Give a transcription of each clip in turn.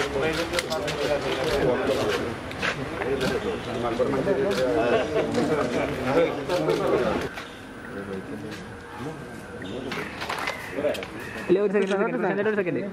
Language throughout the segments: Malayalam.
ഇല്ല ഒരു സെക്കൻഡ് ഒരു സെക്കൻഡ്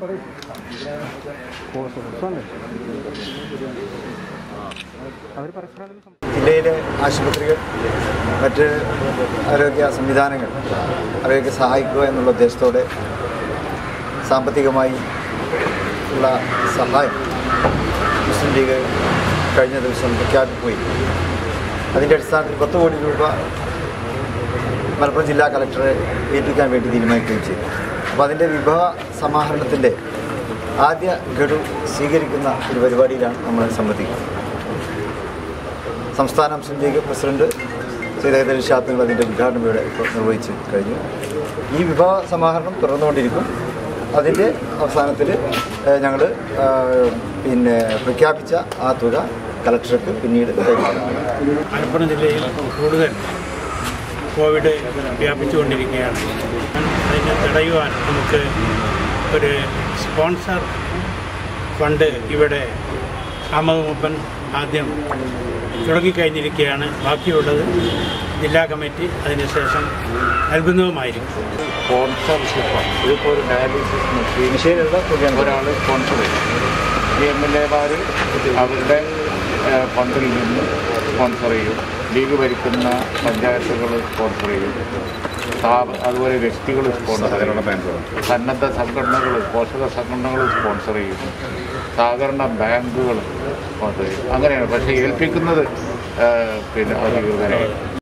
അവർ പരസ്പരം ജില്ലയിലെ ആശുപത്രികൾ മറ്റ് ആരോഗ്യ സംവിധാനങ്ങൾ അവയൊക്കെ സഹായിക്കുക എന്നുള്ള ഉദ്ദേശത്തോടെ സാമ്പത്തികമായി ഉള്ള സഹായം മുസ്ലിം ലീഗ് കഴിഞ്ഞ ദിവസം പ്രഖ്യാപിക്കുകയും അതിൻ്റെ അടിസ്ഥാനത്തിൽ പത്ത് കോടി രൂപ മലപ്പുറം ജില്ലാ കളക്ടറെ ഏൽപ്പിക്കാൻ വേണ്ടി തീരുമാനിക്കുകയും ചെയ്തു അപ്പോൾ അതിൻ്റെ വിഭവ സമാഹരണത്തിൻ്റെ ആദ്യ ഗഡു സ്വീകരിക്കുന്ന ഒരു പരിപാടിയിലാണ് നമ്മൾ സംബന്ധിക്കുന്നത് സംസ്ഥാന മുസ്ലിം ലീഗ് പ്രസിഡന്റ് സൈദ് ഷാത്തുകൾ അതിൻ്റെ ഉദ്ഘാടനം ഇവിടെ ഇപ്പോൾ നിർവഹിച്ച് കഴിഞ്ഞു ഈ വിഭവ സമാഹരണം തുടർന്നുകൊണ്ടിരിക്കും അതിൻ്റെ അവസാനത്തിൽ ഞങ്ങൾ പിന്നെ പ്രഖ്യാപിച്ച ആ തുക കലക്ടർക്ക് പിന്നീട് കൈമാറും മലപ്പുറം ജില്ലയിൽ കൂടുതൽ കോവിഡ് വ്യാപിച്ചുകൊണ്ടിരിക്കുകയാണ് അതിനെ തടയുവാൻ നമുക്ക് ഒരു സ്പോൺസർ ഫണ്ട് ഇവിടെ അഹമ്മദ് മൂപ്പൻ ആദ്യം തുടങ്ങിക്കഴിഞ്ഞിരിക്കുകയാണ് ബാക്കിയുള്ളത് ജില്ലാ കമ്മിറ്റി അതിനുശേഷം നൽകുന്നതുമായിരിക്കും സ്പോൺസർഷിപ്പാണ് ഇതിപ്പോൾ ഒരു ഡയാലിസിസ് മെഷീൻ ഒരാൾ സ്പോൺസർ ചെയ്യും ഈ എം എൽ എമാർ അവരുടെ ഏഹ്, ഫണ്ടിൽ നിന്ന് സ്പോൺസർ ചെയ്യും ലീഗ് ഭരിക്കുന്ന പഞ്ചായത്തുകൾ സ്പോൺസർ ചെയ്യും സ്ഥാപ അതുപോലെ വ്യക്തികൾ സ്പോൺസർ ചെയ്യും സന്നദ്ധ സംഘടനകൾ പോഷക സംഘടനകൾ സ്പോൺസർ ചെയ്യും സഹകരണ ബാങ്കുകൾ സ്പോൺസർ ചെയ്യും അങ്ങനെയാണ് പക്ഷേ ഏൽപ്പിക്കുന്നത് ഏഹ്, പിന്നെ അധികൃതരെ